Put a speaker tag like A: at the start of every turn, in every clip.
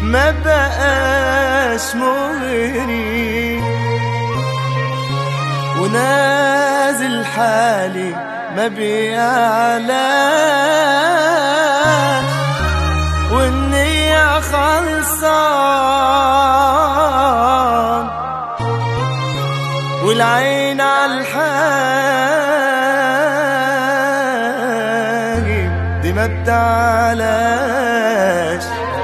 A: ما بقاش مغري ونازل حالي ما بيعلى والنية خلصان والعين على الحاجب دي ما بتعلاش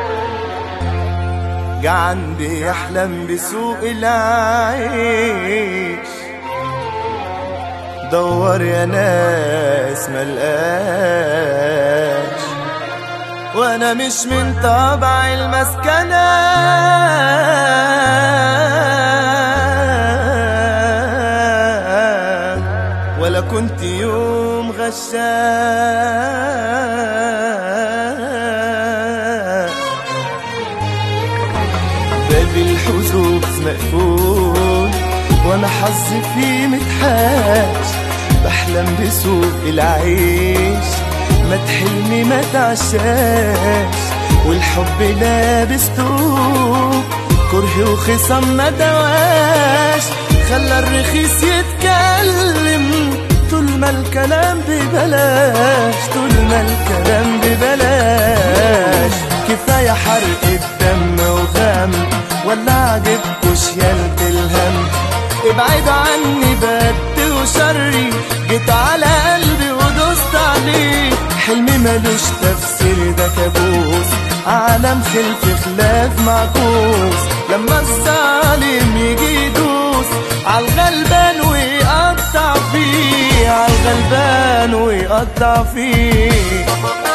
A: جا عندي يحلم بسوق العيش دور يا ناس ملقاش وانا مش من طبع المسكنة ولا كنت يوم غشاش باب الحظوظ مقفول وانا حظي فيه متحاش بحلم بسوق العيش ما تحلمي ما تعشاش والحب لابس طوب كره وخصم ما دواش خلى الرخيص يتكلم طول ما الكلام ببلاش طول ما الكلام ببلاش كفاية حرق الدم وغم ولا عجبكوش يالت الهم ابعد عني بد وشري جيت على قلبي ودوست عليه حلمي ملوش تفسير ده كابوس عالم خلف خلاف معكوس لما الظالم يجي يدوس عالغلبان ويقطع فيه عالغلبان ويقطع فيه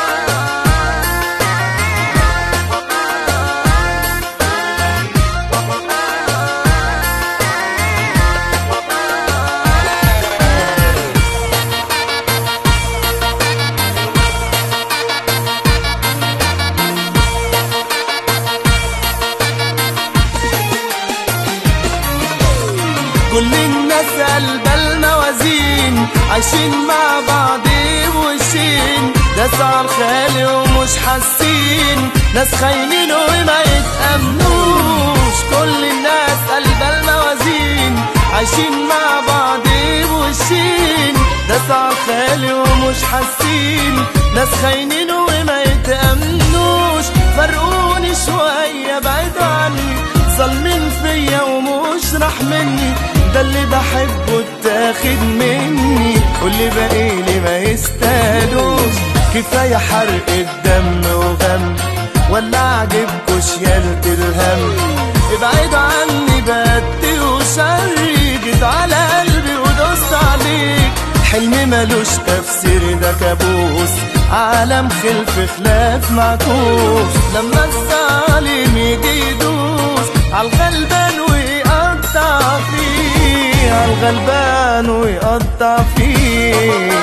A: كل الناس قلب الموازين عايشين مع بعض بوشين ناس على الخالي ومش حاسين ناس خاينين وما يتأمنوش كل الناس قلب الموازين عايشين مع بعض بوشين ناس على الخالي ومش حاسين ناس خاينين وما يتأمنوش فرقوني شوية بعيد عني ظالمين فيا ومش راح مني ده اللي بحبه اتاخد مني واللي باقيلي ما يستاهلوش كفاية حرق الدم وغم ولا عجبكوش يالت الهم ابعد عني بدي وشري جيت على قلبي ودوست عليك حلمي ملوش تفسير ده كابوس عالم خلف خلاف معكوس لما الظالم يجي يدوس عالغلبان ويقطع فيه عالغلبان ويقطع فيه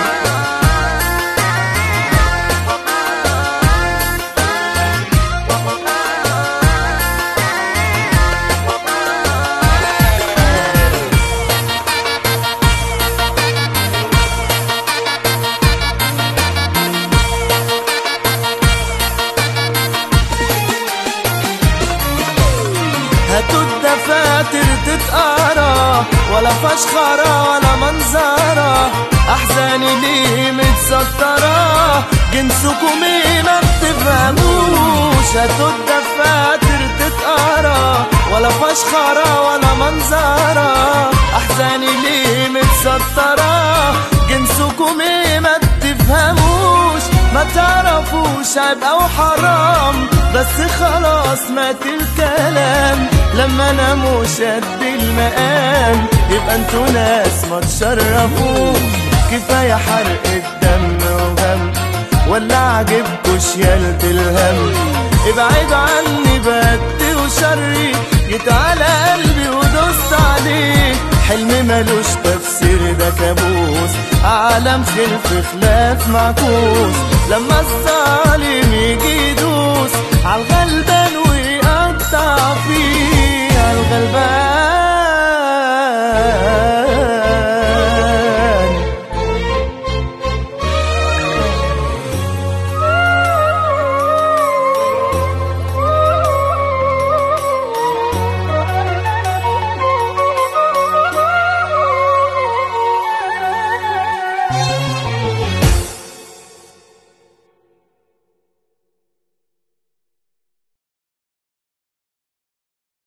A: هاتوا الدفاتر تتقرا ولا فشخرة ولا منظرة أحزاني ليه متسترة جنسكم ايه ما بتفهموش هاتوا الدفاتر تتقرا ولا فشخرة ولا منظرة أحزاني ليه متسترة جنسكم ايه ما بتفهموش ما تعرفوش عيب او حرام بس خلاص مات الكلام لما انا مش قد المقام يبقى انتوا ناس ما تشرفوش كفايه حرق الدم وهم ولا عجبكوش يالت الهم ابعد عني بدي وشري جيت على قلبي ودوست عليه حلمي ملوش تفسير ده كابوس عالم خلف خلاف معكوس لما الظالم يجي يدوس